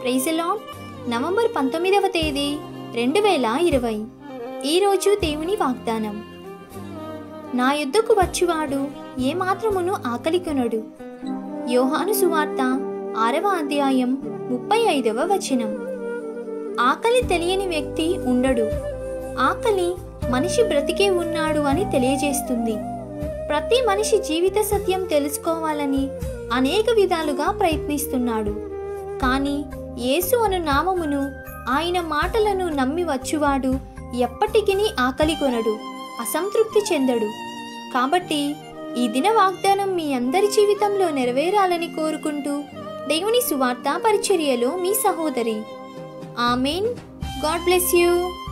ప్రైజలాన్ November పంతొమ్మిదవ తేదీ రెండు వేల ఇరవై ఈరోజు దేవుని వాగ్దానం నా యుద్ధకు వచ్చువాడు ఏమాత్రమును ఆకలికొనడు యోహాను సువార్త ఆరవ అధ్యాయం ముప్పై ఐదవ వచనం ఆకలి తెలియని వ్యక్తి ఉండడు ఆకలి మనిషి బ్రతికే ఉన్నాడు అని తెలియజేస్తుంది ప్రతి మనిషి జీవిత సత్యం తెలుసుకోవాలని అనేక విధాలుగా ప్రయత్నిస్తున్నాడు కానీ యేసు అను నామమును ఆయన మాటలను నమ్మి వచ్చువాడు ఎప్పటికీ ఆకలి కొనడు అసంతృప్తి చెందడు కాబట్టి ఈ దిన వాగ్దానం మీ అందరి జీవితంలో నెరవేరాలని కోరుకుంటూ దేవుని సువార్త పరిచర్యలో మీ సహోదరి ఆమెన్ గాడ్ బ్లెస్ యూ